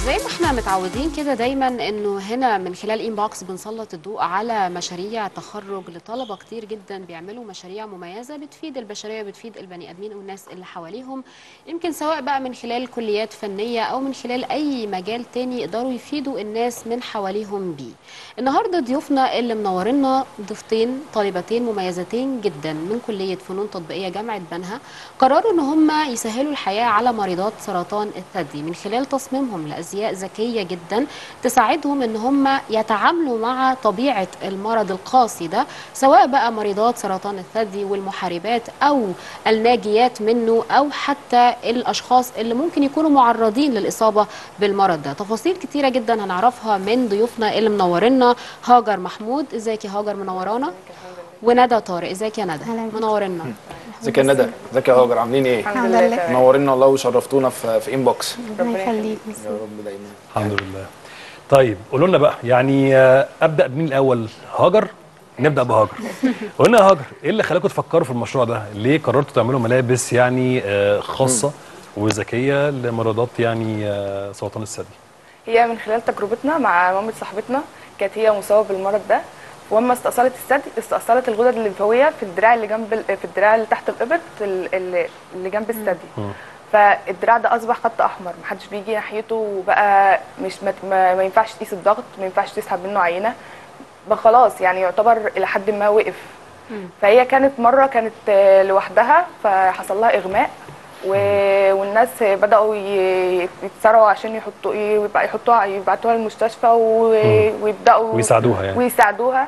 زي ما احنا متعودين كده دايما انه هنا من خلال انبوكس بنسلط الضوء على مشاريع تخرج لطلبه كتير جدا بيعملوا مشاريع مميزه بتفيد البشريه بتفيد البني ادمين والناس اللي حواليهم يمكن سواء بقى من خلال كليات فنيه او من خلال اي مجال تاني يقدروا يفيدوا الناس من حواليهم بيه. النهارده ضيوفنا اللي منورنا ضيفتين طالبتين مميزتين جدا من كليه فنون تطبيقيه جامعه بنها قرروا ان هم يسهلوا الحياه على مريضات سرطان الثدي من خلال تصميمهم لازياء ذكيه جدا تساعدهم ان هم يتعاملوا مع طبيعه المرض القاسي ده سواء بقى مريضات سرطان الثدي والمحاربات او الناجيات منه او حتى الاشخاص اللي ممكن يكونوا معرضين للاصابه بالمرض ده تفاصيل كتيره جدا هنعرفها من ضيوفنا اللي منورنا هاجر محمود ازيك يا هاجر منورانا وندى طارق ازيك يا ندى أهلا بيك. منورنا ازيك يا ندى ازيك يا هاجر عاملين ايه الحمد لله منورينا والله وشرفتونا في في انبوكس ربنا يخليك يا رب دايما الحمد لله طيب قولوا لنا بقى يعني آه، ابدا بمين الاول هاجر نبدا بهاجر قولنا يا هاجر ايه اللي خلاكم تفكروا في المشروع ده ليه قررتوا تعملوا ملابس يعني آه، خاصه وذكيه لمرضات يعني آه، سرطان الثدي هي من خلال تجربتنا مع مامة صاحبتنا كانت هي مصابة بالمرض ده واما استأصلت الثدي استأصلت الغدد الليمفاوية في الدراع اللي جنب ال- في الدراع اللي تحت الإبط ال- اللي اللي جنب الثدي مم. فالدراع ده اصبح خط احمر محدش بيجي ناحيته وبقى مش ما, ما, ما ينفعش تقيس الضغط ما ينفعش تسحب منه عينه بقى خلاص يعني يعتبر الى حد ما وقف فهي كانت مره كانت آه، لوحدها فحصل لها اغماء و... والناس بداوا ي- يتسارعوا عشان يحطوا يبقى يحطوها يبعتوها المستشفى و... ويبداوا ويساعدوها يعني ويساعدوها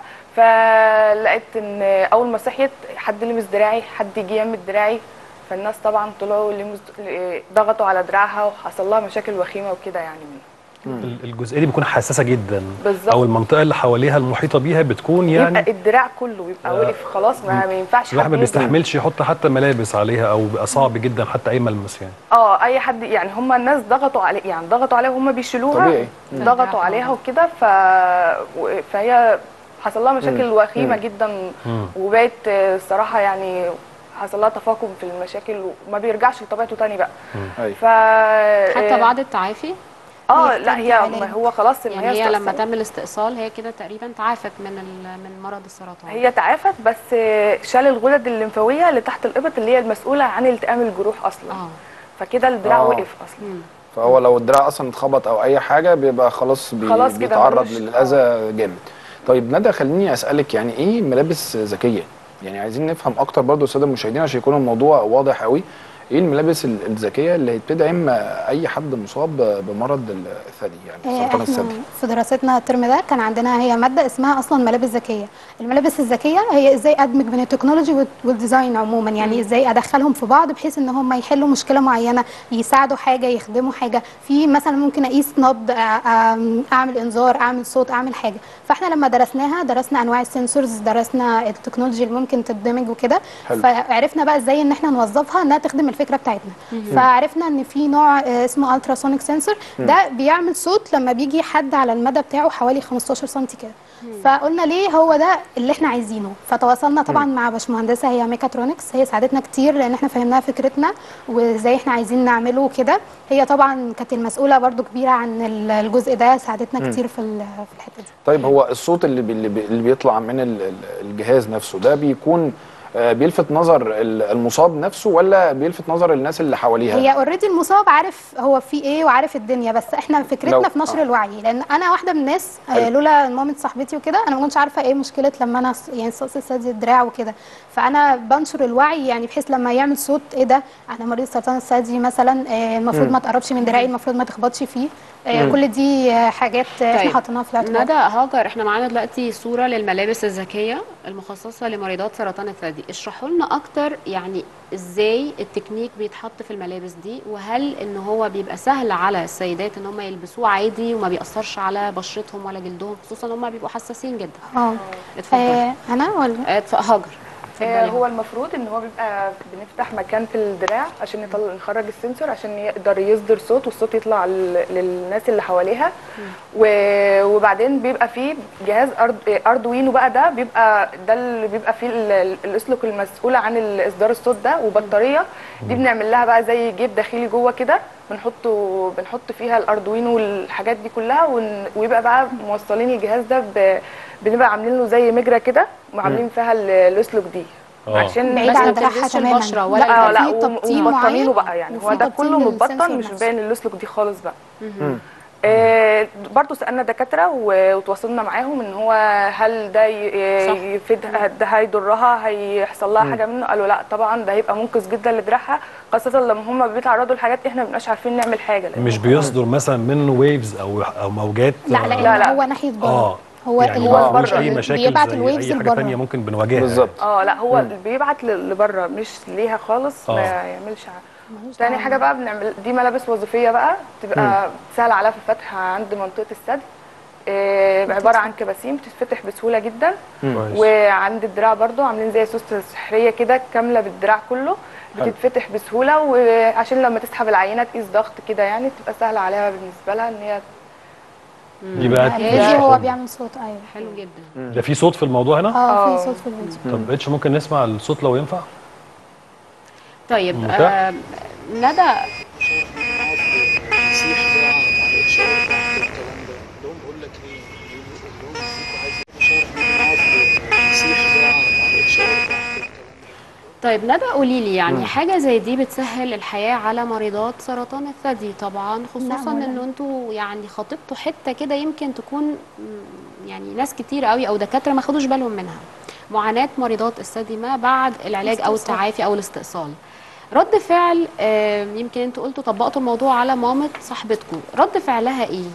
فلقيت ان اول ما صحيت حد لمس دراعي حد جه يمد دراعي فالناس طبعا طلعوا لمس ضغطوا على دراعها وحصل لها مشاكل وخيمه وكده يعني منه ال- الجزئيه دي بتكون حساسه جدا بالظبط. او المنطقه اللي حواليها المحيطه بيها بتكون يعني يبقى الدراع كله يبقى آه. وقف خلاص ما, ما ينفعش الواحد ما حد يجي. بيستحملش يحط حتى ملابس عليها او بيبقى صعب جدا حتى اي ملمس يعني اه اي حد يعني هم الناس ضغطوا عليه يعني ضغطوا عليها وهم بيشيلوها طبيعي. مم. ضغطوا عليها وكده ف و- فهي حصل لها مشاكل وخيمه جدا مم. وبقت آه، الصراحه يعني حصل لها تفاقم في المشاكل وما بيرجعش لطبيعته تاني بقى ايوه ف حتى بعد التعافي اه بيختلف لا هي عليه. ما هو خلاص يعني هي لما استأصلت. تم الاستئصال هي كده تقريبا تعافت من ال- من مرض السرطان هي تعافت بس آه، شال الغدد الليمفاويه اللي تحت الابط اللي هي المسؤوله عن التئام الجروح اصلا اه فكده الدراع آه. وقف اصلا مم. فهو لو الدراع اصلا اتخبط او اي حاجه بيبقى خلاص, بي... خلاص كده بيتعرض ملوش- للاذى جامد طيب ندى خليني اسالك يعني ايه ملابس ذكيه يعني عايزين نفهم اكتر برضو الساده المشاهدين عشان يكون الموضوع واضح قوي ايه الملابس ال- الذكيه اللي بتدعم اي حد مصاب بمرض الثدي يعني آه، سرطان احنا الثدي في دراستنا الترم ده كان عندنا هي ماده اسمها اصلا ملابس ذكيه الملابس الذكيه هي ازاي ادمج بين التكنولوجي وال- والديزاين عموما يعني ازاي ادخلهم في بعض بحيث ان هم يحلوا مشكله معينه يساعدوا حاجه يخدموا حاجه في مثلا ممكن اقيس نبض أ- أم- اعمل انذار اعمل صوت اعمل حاجه فاحنا لما درسناها درسنا انواع السنسورز درسنا التكنولوجي اللي ممكن تدمج وكده حلو. فعرفنا بقى ازاي ان احنا نوظفها انها تخدم الفكره بتاعتنا فعرفنا ان في نوع آه، اسمه التراسونيك سنسور ده بيعمل صوت لما بيجي حد على المدى بتاعه حوالي 15 سم كده فقلنا ليه هو ده اللي احنا عايزينه فتواصلنا طبعا مع باشمهندسه هي ميكاترونكس هي ساعدتنا كتير لان احنا فهمناها فكرتنا وازاي احنا عايزين نعمله كده هي طبعا كانت المسؤوله برضو كبيره عن ال- الجزء ده ساعدتنا كتير في ال- في الحته دي طيب هو الصوت اللي بي اللي بي- اللي بيطلع من ال- ال- الجهاز نفسه ده بيكون آه، بيلفت نظر ال- المصاب نفسه ولا بيلفت نظر الناس اللي حواليها هي اوريدي المصاب عارف هو في ايه وعارف الدنيا بس احنا فكرتنا لو- في نشر آه. الوعي لان انا واحده من الناس آه، حلو. لولا مامة صاحبتي وكده انا ما كنتش عارفه ايه مشكله لما انا ص- يعني صوص الثدي الدراع وكده فانا بنشر الوعي يعني بحيث لما يعمل صوت ايه ده انا مريض سرطان الثدي مثلا آه، المفروض ما تقربش من دراعي المفروض ما تخبطش فيه آه، كل دي آه، حاجات آه، احنا طيب. حاطينها في الاعتبار ندى هاجر احنا معانا دلوقتي صوره للملابس الذكيه المخصصه لمريضات سرطان الثدي اشرحوا لنا اكتر يعني ازاي التكنيك بيتحط في الملابس دي وهل ان هو بيبقى سهل على السيدات ان هم يلبسوه عادي وما بيأثرش على بشرتهم ولا جلدهم خصوصا ان هم بيبقوا حساسين جدا اه اتفضل آه، انا ولا آه، اتف- هاجر آه، اتفضلي هو المفروض ان هو بيبقى بنفتح مكان في الدراع عشان يطلع نخرج السنسور عشان يقدر يصدر صوت والصوت يطلع لل- للناس اللي حواليها و- وبعدين بيبقى فيه جهاز أرد اردوينو بقى ده بيبقى ده اللي بيبقى فيه ال- ال- الاسلك المسؤوله عن ال- اصدار الصوت ده وبطاريه دي بنعمل لها بقى زي جيب داخلي جوه كده بنحطه بنحط فيها الاردوينو والحاجات دي كلها ون- ويبقى بقى موصلين الجهاز ده ب... بنبقى عاملين له زي مجرى كده وعاملين فيها ال- الاسلوج دي آه. عشان بعيد بس عن ما دراعها تلبسش تماما البشرة ولا لا لا لا في تبطين ومبطنينه معين بقى يعني هو وفي ده تبطين كله متبطن للسنسور مش نفسه. باين الاسلوج دي خالص بقى آه برضو سالنا دكاتره و- وتواصلنا معاهم ان هو هل ده ي- صح. يفيدها ده هيضرها هيحصل لها حاجه منه قالوا لا طبعا ده هيبقى منقذ جدا لدراعها خاصه لما هم بيتعرضوا لحاجات احنا ما بنبقاش عارفين نعمل حاجه لأن مش بيصدر مثلا منه ويفز او او موجات لا آه، لان لا، لا. هو ناحيه بره اه هو يعني ال- ما فيهوش بره. اي مشاكل بيبعت زي الويفز اي حاجه لبره. تانية ممكن بنواجهها بالظبط اه لا هو اللي بيبعت ل- لبره مش ليها خالص آه. ما يعملش ع- تاني حاجه بقى بنعمل دي ملابس وظيفيه بقى تبقى سهل عليها في الفتح عند منطقه الثدي آه، عباره عن كباسين بتتفتح بسهوله جدا كويس. وعند الدراع برضو عاملين زي سوسته سحريه كده كامله بالدراع كله حلو. بتتفتح بسهوله وعشان لما تسحب العينه تقيس ضغط كده يعني تبقى سهله عليها بالنسبه لها ان هي دي بقى الفيديو هو بيعمل صوت ايوه حلو جدا ده في صوت في الموضوع هنا اه آه. في صوت في الفيديو طب اتش ممكن نسمع الصوت لو ينفع طيب متاح؟ آه ندى يسيح بقى على الاشاره بتاعت الكلام ده اللي هم بقول لك ايه اللي هم يسيحوا عايز اشاره يسيح بقى على الاشاره بتاعت الكلام ده طيب ندى قولي لي يعني حاجه زي دي بتسهل الحياه على مريضات سرطان الثدي طبعا خصوصا ولا. ان انتوا يعني خاطبتوا حته كده يمكن تكون مم، يعني ناس كتير قوي او دكاتره ما خدوش بالهم منها معاناه مريضات الثدي ما بعد العلاج او الاستئصال. التعافي او الاستئصال رد فعل آه، يمكن انتوا قلتوا طبقتوا الموضوع على مامة صاحبتكم رد فعلها ايه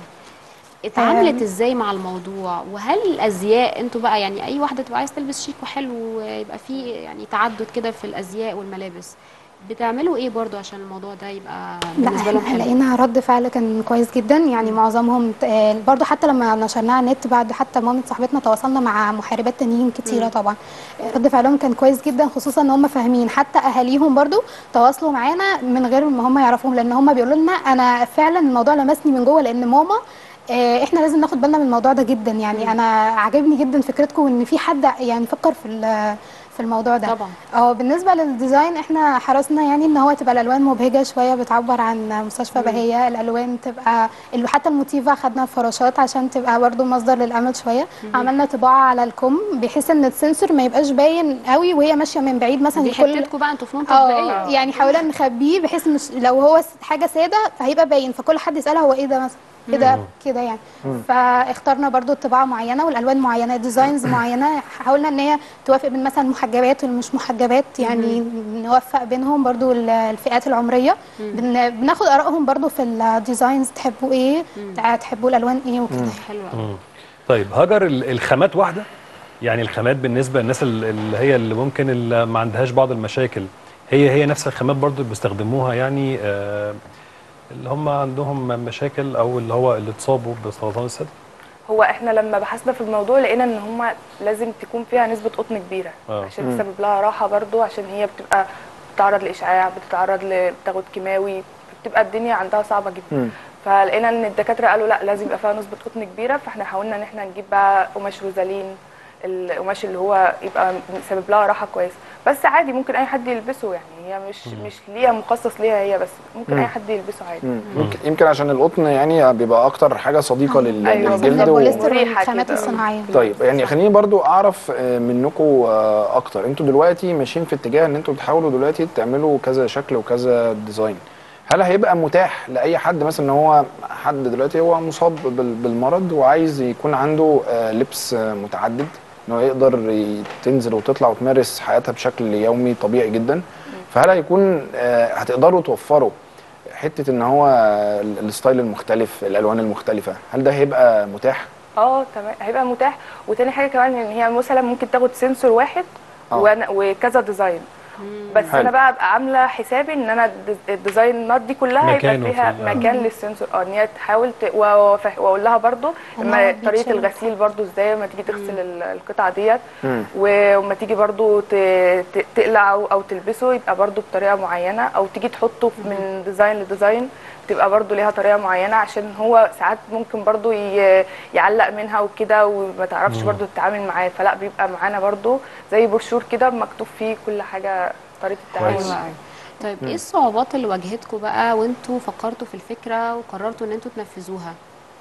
اتعاملت آم. ازاي مع الموضوع وهل الازياء انتوا بقى يعني اي واحده تبقى عايز تلبس شيك وحلو ويبقى في يعني تعدد كده في الازياء والملابس بتعملوا ايه برضو عشان الموضوع ده يبقى لا بالنسبه لهم احنا حلو لقينا رد فعل كان كويس جدا يعني معظمهم آه، برضو حتى لما نشرناها على النت بعد حتى مامة صاحبتنا تواصلنا مع محاربات تانيين كتيره طبعا آه، رد فعلهم كان كويس جدا خصوصا ان هم فاهمين حتى اهاليهم برضو تواصلوا معانا من غير ما هم يعرفوهم لان هم بيقولوا لنا انا فعلا الموضوع لمسني من جوه لان ماما آه، احنا لازم ناخد بالنا من الموضوع ده جدا يعني انا عاجبني جدا فكرتكم ان في حد يعني فكر في ال- في الموضوع ده طبعا. اه بالنسبه للديزاين احنا حرصنا يعني ان هو تبقى الالوان مبهجه شويه بتعبر عن مستشفى بهيه الالوان تبقى ال- حتى الموتيفه خدنا فراشات عشان تبقى برضو مصدر للامل شويه عملنا طباعه على الكم بحيث ان السنسور ما يبقاش باين قوي وهي ماشيه من بعيد مثلا دي كل حتتكم بقى انتوا فنون تطبيقيه اه يعني حاولنا نخبيه بحيث مش لو هو س- حاجه ساده فهيبقى باين فكل حد يسالها هو ايه ده مثلا كده كده يعني فاخترنا برضو طباعه معينه والالوان معينه ديزاينز معينه حاولنا ان هي توافق بين مثلا المحجبات والمش محجبات يعني نوفق بينهم برضو ال- الفئات العمريه بن بناخد ارائهم برضو في الديزاينز تحبوا ايه تحبوا الالوان ايه وكده حلوه قوي طيب هاجر ال- الخامات واحده يعني الخامات بالنسبه للناس ال- اللي هي اللي ممكن اللي ما عندهاش بعض المشاكل هي هي نفس الخامات برضو اللي بيستخدموها يعني آه اللي هم عندهم مشاكل او اللي هو اللي اتصابوا بسرطان الثدي هو احنا لما بحثنا في الموضوع لقينا ان هم لازم تكون فيها نسبه قطن كبيره آه. عشان تسبب لها راحه برضو عشان هي بتبقى بتتعرض لاشعاع بتتعرض ل- بتاخد كيماوي بتبقى الدنيا عندها صعبه جدا مم. فلقينا ان الدكاتره قالوا لا لازم يبقى فيها نسبه قطن كبيره فاحنا حاولنا ان احنا نجيب بقى قماش روزالين القماش اللي هو يبقى سبب لها راحه كويسه بس عادي ممكن اي حد يلبسه يعني هي مش مش ليها مخصص ليها هي بس ممكن اي حد يلبسه عادي مم. يمكن- يمكن عشان القطن يعني بيبقى اكتر حاجه صديقه لل- أيوة، للجلد بالظبط. و... البوليستر مريحة والخامات كده. الصناعيه طيب يعني خليني برضو اعرف آه، منكم آه، اكتر انتوا دلوقتي ماشيين في اتجاه ان انتوا بتحاولوا دلوقتي تعملوا كذا شكل وكذا ديزاين هل هيبقى متاح لاي حد مثلا ان هو حد دلوقتي هو مصاب بال- بالمرض وعايز يكون عنده آه، لبس آه، متعدد ان هو يقدر ي- تنزل وتطلع وتمارس حياتها بشكل يومي طبيعي جدا فهل هيكون آه، هتقدروا توفروا حته ان هو ال- الستايل المختلف الالوان المختلفه هل ده هيبقى متاح اه تمام هيبقى متاح وتاني حاجه كمان ان هي مثلا ممكن تاخد سنسور واحد آه. وأنا- وكذا ديزاين بس حلو. انا بقى ابقى عامله حسابي ان انا الديز- الديزاينات دي كلها يبقى مكانه فيها في ال- مكان للسنسور اه ان هي تحاول ت... و- وف- واقول لها برضو إن لما هو طريقه بيتشال. الغسيل برضو ازاي لما تيجي تغسل ال- القطعه ديت مم. ولما تيجي برضو ت... ت... تقلع او أو تلبسه يبقى برضو بطريقه معينه او تيجي تحطه من ديزاين لديزاين تبقى برضو ليها طريقه معينه عشان هو ساعات ممكن برضو ي... يعلق منها وكده وما تعرفش برضو تتعامل معاه فلا بيبقى معانا برضو زي بروشور كده مكتوب فيه كل حاجه طريقه التعامل كويس. حلوة قوي. طيب ايه الصعوبات اللي واجهتكم بقى وانتوا فكرتوا في الفكره وقررتوا ان انتوا تنفذوها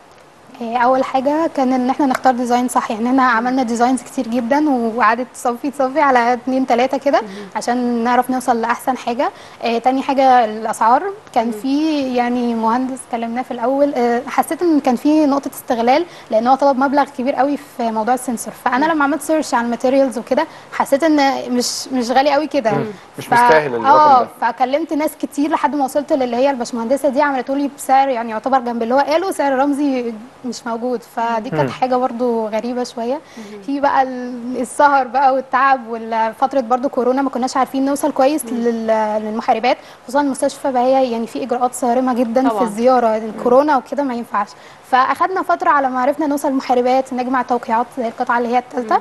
إيه، اول حاجه كان ان احنا نختار ديزاين صح يعني احنا عملنا ديزاينز كتير جدا وقعدت تصفي تصفي على اتنين تلاته كده عشان نعرف نوصل لاحسن حاجه إيه تاني حاجه الاسعار كان في يعني مهندس كلمناه في الاول إيه حسيت ان كان في نقطه استغلال لان هو طلب مبلغ كبير قوي في موضوع السنسور فانا لما عملت سيرش على الماتيريالز وكده حسيت ان مش مش غالي قوي كده مش مستاهل الرقم اه ده. فكلمت ناس كتير لحد ما وصلت للي هي الباشمهندسه دي عملته لي بسعر يعني يعتبر جنب اللي هو قاله سعر رمزي مش موجود فدي كانت حاجه برضو غريبه شويه في بقى ال- السهر بقى والتعب وفتره برضو كورونا ما كناش عارفين نوصل كويس لل- للمحاربات خصوصا المستشفى بقى هي يعني في اجراءات صارمه جدا طبعاً. في الزياره الكورونا وكده ما ينفعش فاخدنا فتره على ما عرفنا نوصل المحاربات نجمع توقيعات زي القطعه اللي هي الثالثه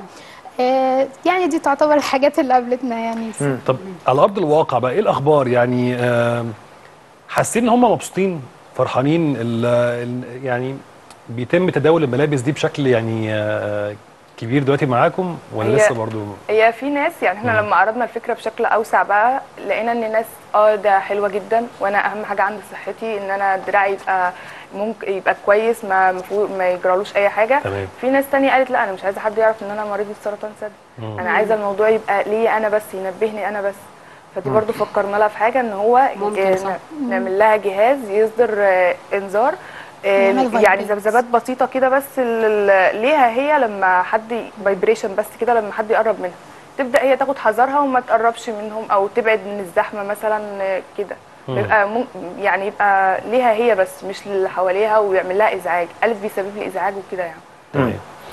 آه، يعني دي تعتبر الحاجات اللي قابلتنا يعني طب على ارض الواقع بقى ايه الاخبار يعني آم، حاسين ان هم مبسوطين فرحانين ال- ال- يعني بيتم تداول الملابس دي بشكل يعني آه، كبير دلوقتي معاكم ولا هي- لسه برضو هي في ناس يعني احنا لما عرضنا الفكره بشكل اوسع بقى لقينا ان الناس اه ده حلوه جدا وانا اهم حاجه عندي صحتي ان انا دراعي يبقى ممكن يبقى كويس ما مفهو- ما يجرالوش اي حاجه تمام. في ناس تانية قالت لا انا مش عايزه حد يعرف ان انا مريضه سرطان ثدي انا عايزه الموضوع يبقى ليا انا بس ينبهني انا بس فدي برضو فكرنا لها في حاجه ان هو ممكن، آه، صح. نعمل لها جهاز يصدر آه، انذار آه، نعمل يعني vibrations. ذبذبات بسيطه كده بس ال- ال- ليها هي لما حد فايبريشن بس كده لما حد يقرب منها تبدا هي تاخد حذرها وما تقربش منهم او تبعد من الزحمه مثلا آه، كده يبقى مم يعني يبقى ليها هي بس مش للي حواليها ويعمل لها ازعاج الف بيسبب لي ازعاج وكده يعني تمام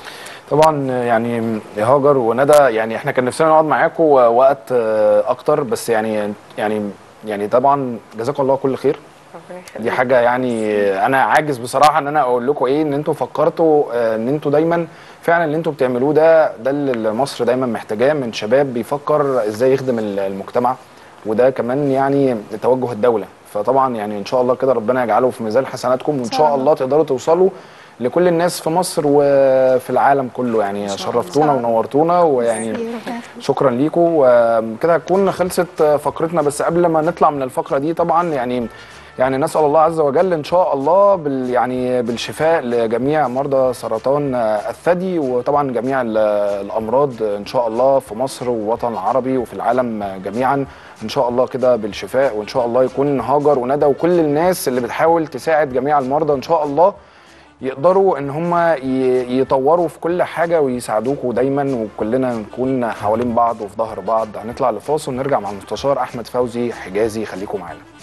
طبعا يعني يا هاجر وندى يعني احنا كان نفسنا نقعد معاكم وقت آه، اكتر بس يعني يعني يعني طبعا جزاكم الله كل خير ربنا دي يخليك حاجه يعني انا عاجز بصراحه ان انا اقول لكم ايه ان انتوا فكرتوا آه، ان انتوا دايما فعلا اللي انتوا بتعملوه ده ده اللي مصر دايما محتاجاه من شباب بيفكر ازاي يخدم ال- المجتمع وده كمان يعني توجه الدوله فطبعا يعني ان شاء الله كده ربنا يجعله في ميزان حسناتكم وان شاء الله تقدروا توصلوا لكل الناس في مصر وفي العالم كله يعني شرفتونا ونورتونا ويعني شكرا ليكم وكده هتكون خلصت فقرتنا بس قبل ما نطلع من الفقره دي طبعا يعني يعني نسال الله عز وجل ان شاء الله بال يعني بالشفاء لجميع مرضى سرطان الثدي وطبعا جميع ال- الامراض ان شاء الله في مصر والوطن العربي وفي العالم جميعا ان شاء الله كده بالشفاء وان شاء الله يكون هاجر وندى وكل الناس اللي بتحاول تساعد جميع المرضى ان شاء الله يقدروا ان هم ي- يطوروا في كل حاجه ويساعدوكوا دايما وكلنا نكون حوالين بعض وفي ظهر بعض هنطلع لفاصل ونرجع مع المستشار احمد فوزي حجازي خليكم معانا